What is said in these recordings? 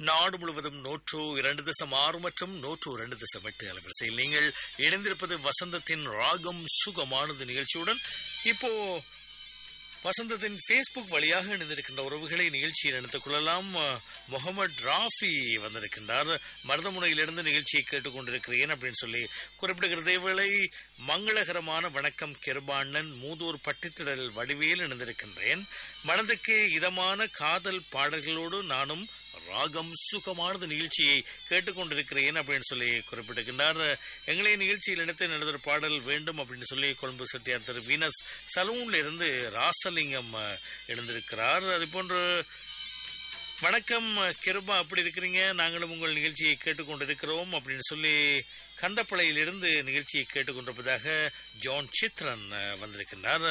நாடு முழுவதும் நூற்று இரண்டு தசம் ஆறு மற்றும் நூற்று இரண்டு தசம் எட்டு அலைவரிசையில் நீங்கள் இணைந்திருப்பது வசந்தத்தின் ராகம் சுகமானது நிகழ்ச்சியுடன் இப்போ வசந்தத்தின் ஃபேஸ்புக் வழியாக இணைந்திருக்கின்ற உறவுகளை நிகழ்ச்சியில் இணைத்துக் கொள்ளலாம் முகமது ராஃபி வந்திருக்கின்றார் மருதமுனையிலிருந்து நிகழ்ச்சியை கேட்டுக்கொண்டிருக்கிறேன் அப்படின்னு சொல்லி குறிப்பிடுகிற வேளை மங்களகரமான வணக்கம் கெருபாண்ணன் மூதூர் பட்டித்திடல் வடிவேல் இணைந்திருக்கின்றேன் மனதுக்கு இதமான காதல் பாடல்களோடு நானும் ராகம் சுகமானது நிகழ்ச்சியை கேட்டுக்கொண்டிருக்கிறேன் அப்படின்னு சொல்லி குறிப்பிட்டிருக்கின்றார் எங்களை நிகழ்ச்சியில் இணைத்து நடந்த பாடல் வேண்டும் அப்படின்னு சொல்லி கொழும்பு செட்டியார் திரு வீனஸ் சலூன்ல இருந்து ராசலிங்கம் எழுந்திருக்கிறார் அது போன்று வணக்கம் கிருபா அப்படி இருக்கிறீங்க நாங்களும் உங்கள் நிகழ்ச்சியை கேட்டுக்கொண்டிருக்கிறோம் அப்படின்னு சொல்லி கந்தப்பளையிலிருந்து நிகழ்ச்சியை கேட்டுக்கொண்டிருப்பதாக ஜான் சித்ரன் வந்திருக்கின்றார்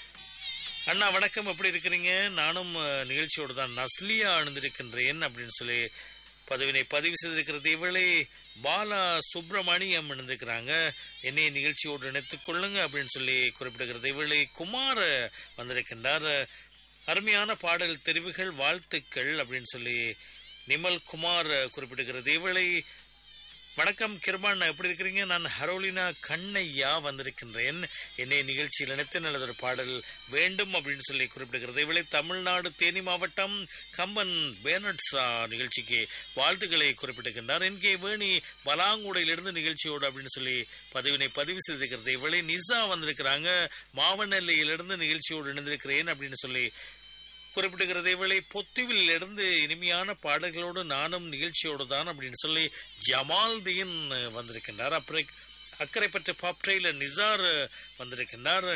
அண்ணா வணக்கம் எப்படி இருக்கிறீங்க நானும் நிகழ்ச்சியோடு தான் நஸ்லியா அணிந்திருக்கின்றேன் அப்படின்னு சொல்லி பதவினை பதிவு செய்திருக்கிறது இவளே பாலா சுப்பிரமணியம் இணைந்திருக்கிறாங்க என்னை நிகழ்ச்சியோடு இணைத்துக் கொள்ளுங்க அப்படின்னு சொல்லி குறிப்பிடுகிறது இவளை குமார் வந்திருக்கின்றார் அருமையான பாடல் தெரிவுகள் வாழ்த்துக்கள் அப்படின்னு சொல்லி நிமல் குமார் குறிப்பிடுகிறது இவளை வணக்கம் கிருபான் எப்படி இருக்கிறீங்க நான் ஹரோலினா கண்ணையா வந்திருக்கின்றேன் என்னை நிகழ்ச்சியில் இணைத்து நல்லதொரு பாடல் வேண்டும் அப்படின்னு சொல்லி குறிப்பிடுகிறது இவளை தமிழ்நாடு தேனி மாவட்டம் கம்பன் பேனட்ஸா நிகழ்ச்சிக்கு வாழ்த்துக்களை குறிப்பிட்டிருக்கின்றார் என் கே வேணி பலாங்குடையிலிருந்து நிகழ்ச்சியோடு அப்படின்னு சொல்லி பதிவினை பதிவு செய்திருக்கிறது இவளை நிசா வந்திருக்கிறாங்க மாவனல்லையிலிருந்து நிகழ்ச்சியோடு இணைந்திருக்கிறேன் அப்படின்னு சொல்லி குறிப்பிடுகிறதை வேளை பொத்துவில் இருந்து இனிமையான பாடல்களோடு நானும் நிகழ்ச்சியோடு தான் அப்படின்னு சொல்லி ஜமால்தீன் வந்திருக்கின்றார் அப்புறம் அக்கறைப்பட்ட பாப் ட்ரெயிலர் நிசார் வந்திருக்கின்றார்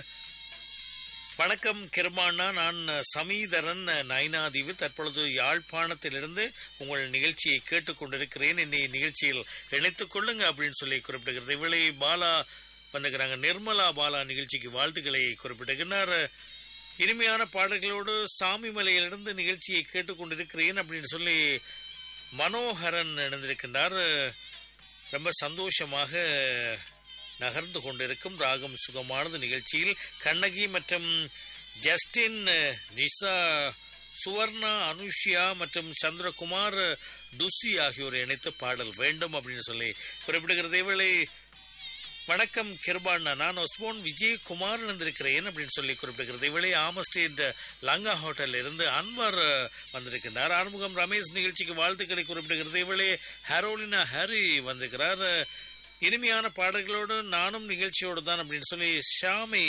வணக்கம் கிருமானா நான் சமீதரன் நைனாதீவு தற்பொழுது யாழ்ப்பாணத்திலிருந்து உங்கள் நிகழ்ச்சியை கேட்டுக்கொண்டிருக்கிறேன் என்னை நிகழ்ச்சியில் இணைத்துக் கொள்ளுங்க அப்படின்னு சொல்லி குறிப்பிடுகிறது இவளை பாலா வந்துக்கிறாங்க நிர்மலா பாலா நிகழ்ச்சிக்கு வாழ்த்துக்களை குறிப்பிட்டிருக்கிறார் இனிமையான பாடல்களோடு சாமி மலையிலிருந்து நிகழ்ச்சியை கேட்டுக்கொண்டிருக்கிறேன் அப்படின்னு சொல்லி மனோகரன் இணைந்திருக்கின்றார் ரொம்ப சந்தோஷமாக நகர்ந்து கொண்டிருக்கும் ராகம் சுகமானது நிகழ்ச்சியில் கண்ணகி மற்றும் ஜஸ்டின் நிசா சுவர்ணா அனுஷ்யா மற்றும் சந்திரகுமார் துசி ஆகியோரை இணைத்து பாடல் வேண்டும் அப்படின்னு சொல்லி குறிப்பிடுகிறது வேளை வணக்கம் கிருபாண்ணா நான் ஒஸ்போன் விஜயகுமார் இருந்திருக்கிறேன் அப்படின்னு சொல்லி குறிப்பிடுகிறது இவளே ஆமஸ்டேட் லங்கா ஹோட்டல் இருந்து அன்வர் வந்திருக்கின்றார் ஆறுமுகம் ரமேஷ் நிகழ்ச்சிக்கு வாழ்த்துக்களை குறிப்பிடுகிறது இவளே ஹரோலினா ஹரி வந்திருக்கிறார் இனிமையான பாடல்களோடு நானும் நிகழ்ச்சியோடு தான் அப்படின்னு சொல்லி ஷாமி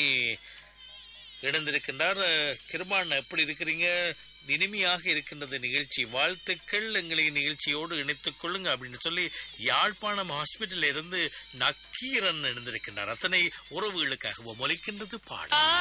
இணைந்திருக்கின்றார் கிருபான் எப்படி இருக்கிறீங்க இனிமையாக இருக்கின்றது நிகழ்ச்சி வாழ்த்துக்கள் எங்களை நிகழ்ச்சியோடு இணைத்துக் கொள்ளுங்க அப்படின்னு சொல்லி யாழ்ப்பாணம் ஹாஸ்பிட்டல் இருந்து நக்கீரன் எழுந்திருக்கின்றார் அத்தனை உறவுகளுக்காகவும் ஒலிக்கின்றது பாடல்